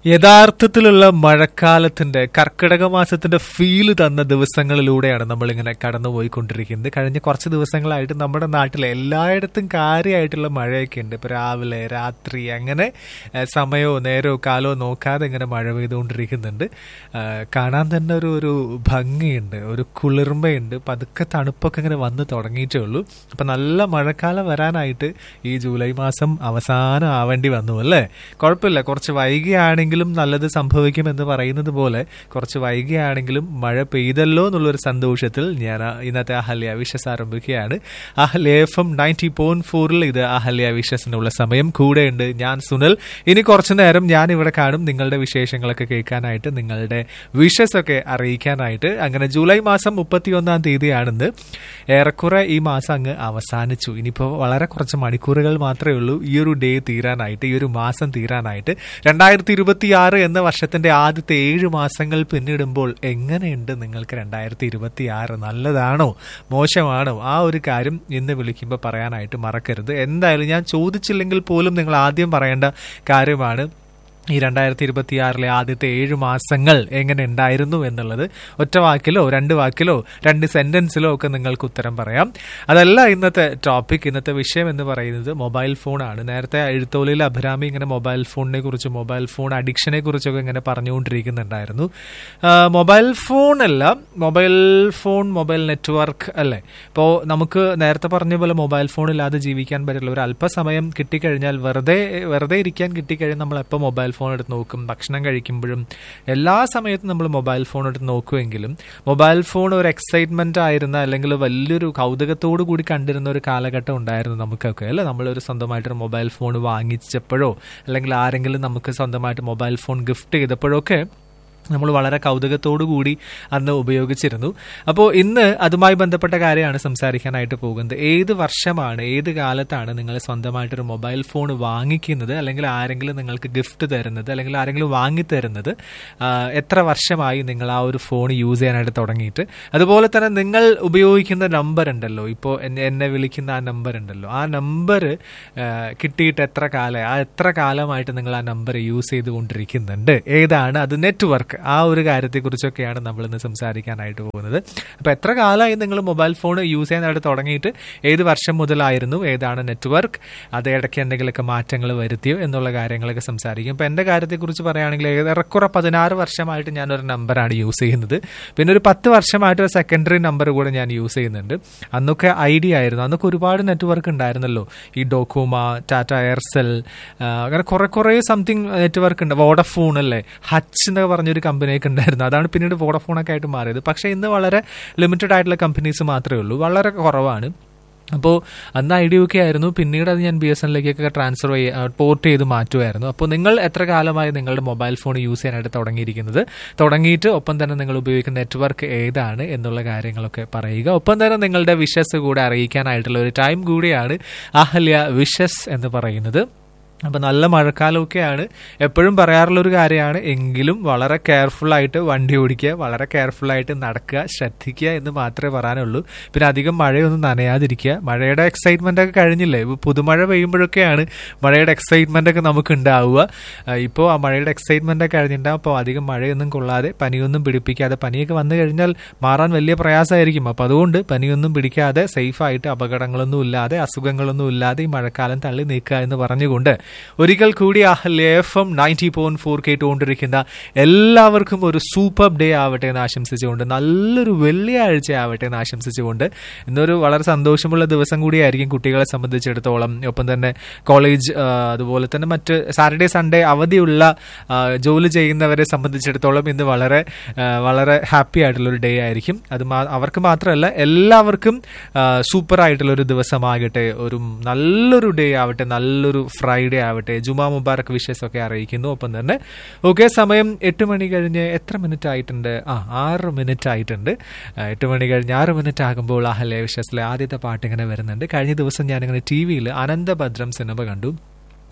യഥാർത്ഥത്തിലുള്ള മഴക്കാലത്തിന്റെ കർക്കിടക മാസത്തിന്റെ ഫീല് തന്ന ദിവസങ്ങളിലൂടെയാണ് നമ്മൾ ഇങ്ങനെ കടന്നുപോയിക്കൊണ്ടിരിക്കുന്നത് കഴിഞ്ഞ കുറച്ച് ദിവസങ്ങളായിട്ട് നമ്മുടെ നാട്ടിലെ എല്ലായിടത്തും കാര്യമായിട്ടുള്ള മഴയൊക്കെ ഉണ്ട് ഇപ്പൊ രാവിലെ രാത്രി അങ്ങനെ ഏഹ്, സമയമോ നേരമോ കാലമോ നോക്കാതെ ഇങ്ങനെ മഴ പെയ്തുകൊണ്ടിരിക്കുന്നുണ്ട് ഏഹ്, കാണാൻ തന്നെ ഒരു ഒരു ഭംഗിയുണ്ട് ഒരു കുളിർമയുണ്ട് പതുക്കെ തണുപ്പൊക്കെ ഇങ്ങനെ വന്ന് തുടങ്ങിയിട്ടേ ഉള്ളൂ അപ്പൊ നല്ല മഴക്കാലം വരാനായിട്ട് ഈ ജൂലൈ മാസം അവസാനം ആവേണ്ടി വന്നു അല്ലേ കുഴപ്പമില്ല കുറച്ച് വൈകിയാണെങ്കിലും നല്ലത് സംഭവിക്കും എന്ന് പറയുന്നത് പോലെ കുറച്ച് വൈകിയാണെങ്കിലും മഴ പെയ്തല്ലോ എന്നുള്ളൊരു സന്തോഷത്തിൽ ഞാൻ ആ ഇന്നത്തെ അഹല്യ വിഷസ് ആരംഭിക്കുകയാണ് Ahalya F M ninety point ഫോറിൽ ഇത് അഹല്യ വിഷസിനുള്ള സമയം കൂടെയുണ്ട് ഞാൻ സുനിൽ ഇനി കുറച്ചു നേരം ഞാൻ ഇവിടെ കാണും നിങ്ങളുടെ വിശേഷങ്ങളൊക്കെ കേൾക്കാനായിട്ട് നിങ്ങളുടെ വിഷസ് ഒക്കെ അറിയിക്കാനായിട്ട് അങ്ങനെ ജൂലൈ മാസം മുപ്പത്തിയൊന്നാം തീയതിയാണെന്ന് ഏറെക്കുറെ ഈ മാസം അങ്ങ് അവസാനിച്ചു ഇനിയിപ്പോൾ വളരെ കുറച്ച് മണിക്കൂറുകൾ മാത്രമേ ഉള്ളൂ ഈ ഒരു ഡേ തീരാനായിട്ട് ഈ ഒരു മാസം തീരാനായിട്ട് രണ്ടായിരത്തി ഇരുപത്തിയാറ് എന്ന വർഷത്തിന്റെ ആദ്യത്തെ ഏഴ് മാസങ്ങൾ പിന്നിടുമ്പോൾ എങ്ങനെയുണ്ട് നിങ്ങൾക്ക് രണ്ടായിരത്തി ഇരുപത്തി ആറ് നല്ലതാണോ മോശമാണോ ആ ഒരു കാര്യം ഇന്ന് വിളിക്കുമ്പോൾ പറയാനായിട്ട് മറക്കരുത് എന്തായാലും ഞാൻ ചോദിച്ചില്ലെങ്കിൽ പോലും നിങ്ങൾ ആദ്യം പറയേണ്ട കാര്യമാണ് ഈ രണ്ടായിരത്തി ഇരുപത്തിയാറിലെ ആദ്യത്തെ ഏഴ് മാസങ്ങൾ എങ്ങനെ ഉണ്ടായിരുന്നു എന്നുള്ളത് ഒറ്റ വാക്കിലോ രണ്ട് വാക്കിലോ രണ്ട് സെന്റൻസിലോ ഒക്കെ നിങ്ങൾക്ക് ഉത്തരം പറയാം അതല്ല ഇന്നത്തെ ടോപ്പിക് ഇന്നത്തെ വിഷയം എന്ന് പറയുന്നത് മൊബൈൽ ഫോണാണ് നേരത്തെ എഴുത്തോലിൽ അഭിരാമി ഇങ്ങനെ മൊബൈൽ ഫോണിനെ കുറിച്ച് മൊബൈൽ ഫോൺ അഡിക്ഷനെ കുറിച്ചൊക്കെ ഇങ്ങനെ പറഞ്ഞുകൊണ്ടിരിക്കുന്നുണ്ടായിരുന്നു ആ, മൊബൈൽ ഫോൺ അല്ല മൊബൈൽ ഫോൺ മൊബൈൽ നെറ്റ്വർക്ക് അല്ലേ ഇപ്പോൾ നമുക്ക് നേരത്തെ പറഞ്ഞ പോലെ മൊബൈൽ ഫോൺ ഇല്ലാതെ ജീവിക്കാൻ പറ്റില്ല ഒരു അല്പസമയം കിട്ടിക്കഴിഞ്ഞാൽ വെറുതെ വെറുതെ ഇരിക്കാൻ കിട്ടിക്കഴിഞ്ഞാൽ നമ്മൾ എപ്പോൾ മൊബൈൽ ഫോൺ എടുത്ത് നോക്കും ഭക്ഷണം കഴിക്കുമ്പോഴും എല്ലാ സമയത്തും നമ്മൾ മൊബൈൽ ഫോൺ എടുത്ത് നോക്കുമെങ്കിലും മൊബൈൽ ഫോൺ ഒരു എക്സൈറ്റ്മെന്റ് ആയിരുന്ന അല്ലെങ്കിൽ വലിയൊരു കൗതുകത്തോടു കൂടി കണ്ടിരുന്ന ഒരു കാലഘട്ടം ഉണ്ടായിരുന്നു നമുക്കൊക്കെ അല്ലേ നമ്മളൊരു സ്വന്തമായിട്ടൊരു മൊബൈൽ ഫോൺ വാങ്ങിച്ചപ്പോഴോ അല്ലെങ്കിൽ ആരെങ്കിലും നമുക്ക് സ്വന്തമായിട്ട് മൊബൈൽ ഫോൺ ഗിഫ്റ്റ് ചെയ്തപ്പോഴോ ഒക്കെ നമ്മൾ വളരെ കൗതുകത്തോടു കൂടി അന്ന് ഉപയോഗിച്ചിരുന്നു അപ്പോൾ ഇന്ന് അതുമായി ബന്ധപ്പെട്ട കാര്യമാണ് സംസാരിക്കാനായിട്ട് പോകുന്നത് ഏത് വർഷമാണ് ഏത് കാലത്താണ് നിങ്ങൾ സ്വന്തമായിട്ടൊരു മൊബൈൽ ഫോൺ വാങ്ങിക്കുന്നത് അല്ലെങ്കിൽ ആരെങ്കിലും നിങ്ങൾക്ക് ഗിഫ്റ്റ് തരുന്നത് അല്ലെങ്കിൽ ആരെങ്കിലും വാങ്ങി തരുന്നത് ആ, എത്ര വർഷമായി നിങ്ങൾ ആ ഒരു ഫോൺ യൂസ് ചെയ്യാനായിട്ട് തുടങ്ങിയിട്ട് അതുപോലെ തന്നെ നിങ്ങൾ ഉപയോഗിക്കുന്ന നമ്പർ ഉണ്ടല്ലോ ഇപ്പോൾ എന്നെ എന്നെ വിളിക്കുന്ന ആ നമ്പർ ഉണ്ടല്ലോ ആ നമ്പർ കിട്ടിയിട്ട് എത്ര കാലം ആ എത്ര കാലമായിട്ട് നിങ്ങൾ ആ നമ്പർ യൂസ് ചെയ്തുകൊണ്ടിരിക്കുന്നുണ്ട് ഏതാണ് അത് നെറ്റ്വർക്ക് ആ ഒരു കാര്യത്തെക്കുറിച്ചൊക്കെയാണ് നമ്മൾ ഇന്ന് സംസാരിക്കാനായിട്ട് പോകുന്നത് അപ്പോൾ എത്ര കാലമായി നിങ്ങൾ മൊബൈൽ ഫോൺ യൂസ് ചെയ്യാനായിട്ട് തുടങ്ങിയിട്ട് ഏത് വർഷം മുതലായിരുന്നു ഏതാണ് നെറ്റ്വർക്ക് അത് ഇടയ്ക്ക് എന്തെങ്കിലുമൊക്കെ മാറ്റങ്ങൾ വരുത്തിയോ എന്നുള്ള കാര്യങ്ങളൊക്കെ സംസാരിക്കും ഇപ്പോൾ എൻ്റെ കാര്യത്തെക്കുറിച്ച് പറയുകയാണെങ്കിൽ ഏറെക്കുറെ പതിനാറ് വർഷമായിട്ട് ഞാനൊരു നമ്പറാണ് യൂസ് ചെയ്യുന്നത് പിന്നെ ഒരു പത്ത് വർഷമായിട്ട് ഒരു സെക്കൻഡറി നമ്പർ കൂടെ ഞാൻ യൂസ് ചെയ്യുന്നുണ്ട് അന്നൊക്കെ ഐഡിയ ആയിരുന്നു അന്നൊക്കെ ഒരുപാട് നെറ്റ്വർക്ക് ഉണ്ടായിരുന്നല്ലോ ഈ ഡോക്കോമ ടാറ്റ എയർസെൽ ആ, അങ്ങനെ കുറെ കുറെ സംതിങ് നെറ്റ്വർക്ക് ഉണ്ട് വോഡഫോൺ അല്ലേ ഹച്ച് എന്നൊക്കെ പറഞ്ഞൊരു കമ്പനിയൊക്കെ ഉണ്ടായിരുന്നു അതാണ് പിന്നീട് വോഡഫോണൊക്കെ ആയിട്ട് മാറിയത് പക്ഷേ ഇന്ന് വളരെ ലിമിറ്റഡ് ആയിട്ടുള്ള കമ്പനീസ് മാത്രമേ ഉള്ളൂ വളരെ കുറവാണ് അപ്പോൾ അന്ന് ഐഡിയ ഒക്കെ ആയിരുന്നു പിന്നീട് അത് ഞാൻ ബി എസ് എന്നിലേക്കൊക്കെ ട്രാൻസ്ഫർ ചെയ്യ പോർട്ട് ചെയ്ത് മാറ്റുമായിരുന്നു അപ്പോൾ നിങ്ങൾ എത്ര കാലമായി നിങ്ങളുടെ മൊബൈൽ ഫോൺ യൂസ് ചെയ്യാനായിട്ട് തുടങ്ങിയിരിക്കുന്നത് തുടങ്ങിയിട്ട് ഒപ്പം തന്നെ നിങ്ങൾ ഉപയോഗിക്കുന്ന നെറ്റ്വർക്ക് ഏതാണ് എന്നുള്ള കാര്യങ്ങളൊക്കെ പറയുക ഒപ്പം തന്നെ നിങ്ങളുടെ വിഷസ് കൂടെ അറിയിക്കാനായിട്ടുള്ള ഒരു ടൈം കൂടിയാണ് അഹല്യ വിഷസ് എന്ന് പറയുന്നത് അപ്പം നല്ല മഴക്കാലമൊക്കെയാണ് എപ്പോഴും പറയാറുള്ള ഒരു കാര്യമാണ് എങ്കിലും വളരെ കെയർഫുൾ ആയിട്ട് വണ്ടി ഓടിക്കുക വളരെ കെയർഫുൾ ആയിട്ട് നടക്കുക ശ്രദ്ധിക്കുക എന്ന് മാത്രമേ പറയാനുള്ളൂ പിന്നെ അധികം മഴയൊന്നും നനയാതിരിക്കുക മഴയുടെ എക്സൈറ്റ്മെന്റ് ഒക്കെ കഴിഞ്ഞില്ലേ ഇപ്പൊ പുതുമഴ പെയ്യുമ്പോഴൊക്കെയാണ് മഴയുടെ എക്സൈറ്റ്മെന്റ് ഒക്കെ നമുക്ക് ഉണ്ടാവുക ഇപ്പോൾ ആ മഴയുടെ എക്സൈറ്റ്മെന്റ് ഒക്കെ കഴിഞ്ഞിട്ടുണ്ടാവും അപ്പോൾ അധികം മഴയൊന്നും കൊള്ളാതെ പനിയൊന്നും പിടിപ്പിക്കാതെ പനിയൊക്കെ വന്നു കഴിഞ്ഞാൽ മാറാൻ വലിയ പ്രയാസമായിരിക്കും അപ്പോൾ അതുകൊണ്ട് പനിയൊന്നും പിടിക്കാതെ സേഫായിട്ട് അപകടങ്ങളൊന്നും ഇല്ലാതെ അസുഖങ്ങളൊന്നും ഇല്ലാതെ ഈ മഴക്കാലം തള്ളി നീക്കുക എന്ന് പറഞ്ഞുകൊണ്ട് ഒരിക്കൽ കൂടി Ahalya F M ninety point four കേട്ടുകൊണ്ടിരിക്കുന്ന എല്ലാവർക്കും ഒരു സൂപ്പർ ഡേ ആവട്ടെ എന്ന് ആശംസിച്ചുകൊണ്ട് നല്ലൊരു വെള്ളിയാഴ്ച ആവട്ടെ എന്ന് ആശംസിച്ചുകൊണ്ട് ഇന്നൊരു വളരെ സന്തോഷമുള്ള ദിവസം കൂടിയായിരിക്കും കുട്ടികളെ സംബന്ധിച്ചിടത്തോളം ഒപ്പം തന്നെ കോളേജ് ആ, അതുപോലെ തന്നെ മറ്റ് സാറ്റർഡേ സൺഡേ അവധിയുള്ള ആ, ജോലി ചെയ്യുന്നവരെ സംബന്ധിച്ചിടത്തോളം ഇന്ന് വളരെ ആ, വളരെ ഹാപ്പി ആയിട്ടുള്ള ഒരു ഡേ ആയിരിക്കും അത് മാ- അവർക്ക് മാത്രമല്ല എല്ലാവർക്കും സൂപ്പർ ആയിട്ടുള്ള ഒരു ദിവസമാകട്ടെ ഒരു നല്ലൊരു ഡേ ആവട്ടെ നല്ലൊരു ഫ്രൈഡേ ആവട്ടെ ജുമാ മുബാറക് വിഷസ് ഒക്കെ അറിയിക്കുന്നു ഒപ്പം തന്നെ ഓക്കെ സമയം എട്ട് മണി കഴിഞ്ഞ് എത്ര മിനിറ്റ് ആയിട്ടുണ്ട് ആ ആറ് മിനിറ്റ് ആയിട്ടുണ്ട് ആ, എട്ട് മണി കഴിഞ്ഞ് ആറ് മിനിറ്റ് ആകുമ്പോൾ അഹലെ വിഷസിലെ ആദ്യത്തെ പാട്ട് ഇങ്ങനെ വരുന്നുണ്ട് കഴിഞ്ഞ ദിവസം ഞാനിങ്ങനെ ടി വിയിൽ അനന്തഭദ്രം സിനിമ കണ്ടു